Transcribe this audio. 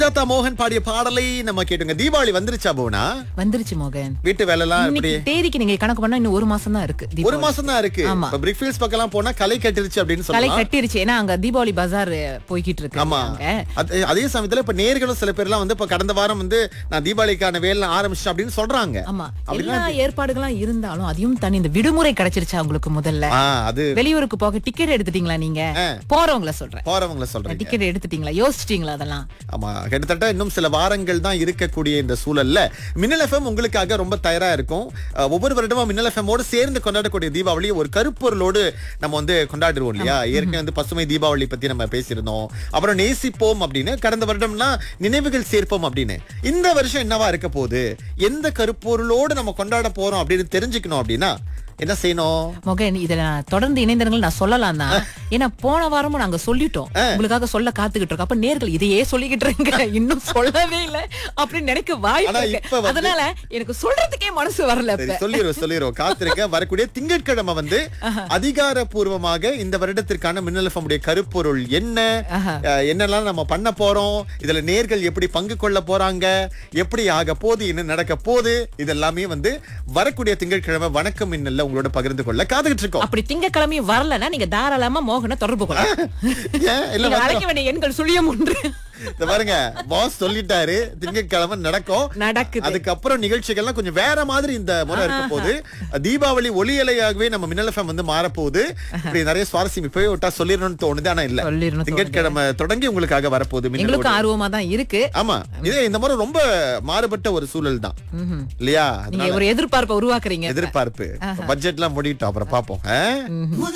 சுஜாதா மோகன் பாடிய பாடலை நம்ம கேட்டுங்க தீபாவளி வந்துருச்சா போனா வந்துருச்சு மோகன் வீட்டு வேலை எல்லாம் எப்படி இன்னைக்கு தேதிக்கு நீங்க கணக்கு பண்ணா இன்னும் ஒரு மாசம் தான் இருக்கு ஒரு தீபாவளி. மாசம் தான் இருக்கு ஆமா. இப்ப பிரிக்ஃபீல்ட்ஸ் பக்கம் எல்லாம் போனா களை கட்டிருச்சு அப்படின்னு கலை சொல்லலாம் கட்டிருச்சு ஏன்னா அங்க தீபாவளி பஜார் போய்கிட்டு இருக்கு ஆமா அங்க. அது- அதே சமயத்துல இப்ப நேர்களும் சில பேர் எல்லாம் வந்து இப்ப கடந்த வாரம் வந்து நான் தீபாவளிக்கான வேலை ஆரம்பிச்சிட்டேன் அப்படின்னு சொல்றாங்க ஆமா அப்படின்னா எல்லா ஏற்பாடுகளும் இருந்தாலும் அதையும் தனி இந்த விடுமுறை கிடைச்சிருச்சா உங்களுக்கு முதல்ல ஆ, அது வெளியூருக்கு போக டிக்கெட் எடுத்துட்டீங்களா நீங்க போறவங்கள சொல்றேன் போறவங்கள சொல்றீங்க டிக்கெட் எடுத்துட்டீங்களா யோசிச்சிட்டீங்களா அதெல்லாம் ஆமா கிட்டத்தட்ட இன்னும் சில வாரங்கள் தான் இருக்கக்கூடிய இந்த சூழல்ல மின்னல் எஃப்எம் உங்களுக்காக ரொம்ப தயாரா இருக்கும் அஹ், ஒவ்வொரு வருடமும் மின்னல் எஃப்எம்மோடு சேர்ந்து கொண்டாடக்கூடிய தீபாவளி ஒரு கருப்பொருளோடு நம்ம வந்து கொண்டாடுவோம் இல்லையா ஏற்கனவே வந்து பசுமை தீபாவளி பத்தி நம்ம பேசியிருந்தோம் அப்புறம் நேசிப்போம் அப்படின்னு கடந்த வருடம்னா நினைவுகள் சேர்ப்போம் அப்படின்னு இந்த வருஷம் என்னவா இருக்க போகுது எந்த கருப்பொருளோடு நம்ம கொண்டாட போறோம் அப்படின்னு தெரிஞ்சுக்கணும் அப்படின்னா என்ன செய்யணும் மொகன் இதுல நான் தொடர்ந்து இணைந்தவர்கள் நான் சொல்லலாம் தான் ஏன்னா போன வாரமும் நாங்க சொல்லிட்டோம் உங்களுக்காக சொல்ல காத்துக்கிட்டு இருக்கோம் அப்ப நேர்கள் இதையே சொல்லிக்கிட்டு இருங்க இன்னும் சொல்லவே இல்ல அப்படின்னு நினைக்க வாய்ப்பு ஆனா இருக்கு. இப்ப வந்து- அதனால எனக்கு சொல்றதுக்கே மனசு வரல சரி இப்ப சொல்லிடுவோம் சொல்லிடுவோம் காத்திருக்க வரக்கூடிய திங்கட்கிழமை வந்து அதிகாரப்பூர்வமாக இந்த வருடத்திற்கான மின்னல் FM உடைய கருப்பொருள் என்ன ஆஹா. அஹ், என்னெல்லாம் நம்ம பண்ண போறோம் இதுல நேர்கள் எப்படி பங்கு கொள்ள போறாங்க எப்படி ஆக போகுது என்ன நடக்க போகுது இதெல்லாமே வந்து வரக்கூடிய திங்கட்கிழமை வணக்கம் மின்னல்ல உங்களோட பகிர்ந்து கொள்ள காத்துக்கிட்டு இருக்கோம் அப்படி திங்கக்கிழமை வரலன்னா நீங்க தாராளமா மோகனை தொடர்பு கொள்ளலாம் ஏன்? இல்ல நீங்க வந்து- அழைக்க வேண்டிய எண்கள் சுழியம் ஒன்று இந்த பாருங்க பாஸ் சொல்லிட்டாரு திங்கட்கிழமை நடக்கும் நடக்குது அதுக்கப்புறம் நிகழ்ச்சிகள்லாம் கொஞ்சம் வேற மாதிரி இந்த முறை இருக்க போகுது தீபாவளி ஒளியலையாகவே நம்ம மின்னல் எஃப்எம் வந்து மாறப்போகுது இப்படி நிறைய சுவாரஸ்யம் இப்பவே விட்டா சொல்லிடணும்னு தோணுது ஆனா இல்ல சொல்லிடணும் திங்கட்கிழமை தொடங்கி உங்களுக்காக வரப்போகுது மின்னல் எங்களுக்கு ஒளி. ஆர்வமா தான் இருக்கு ஆமா இதே இந்த முறை ரொம்ப மாறுபட்ட ஒரு சூழல் தான் ம்ஹும். இல்லையா நீங்க அதனால ஒரு எதிர்பார்ப்பை உருவாக்குறீங்க எதிர்பார்ப்பு பட்ஜெட் எல்லாம் முடிட்டோம் அப்புறம் பாப்போம் ஆ?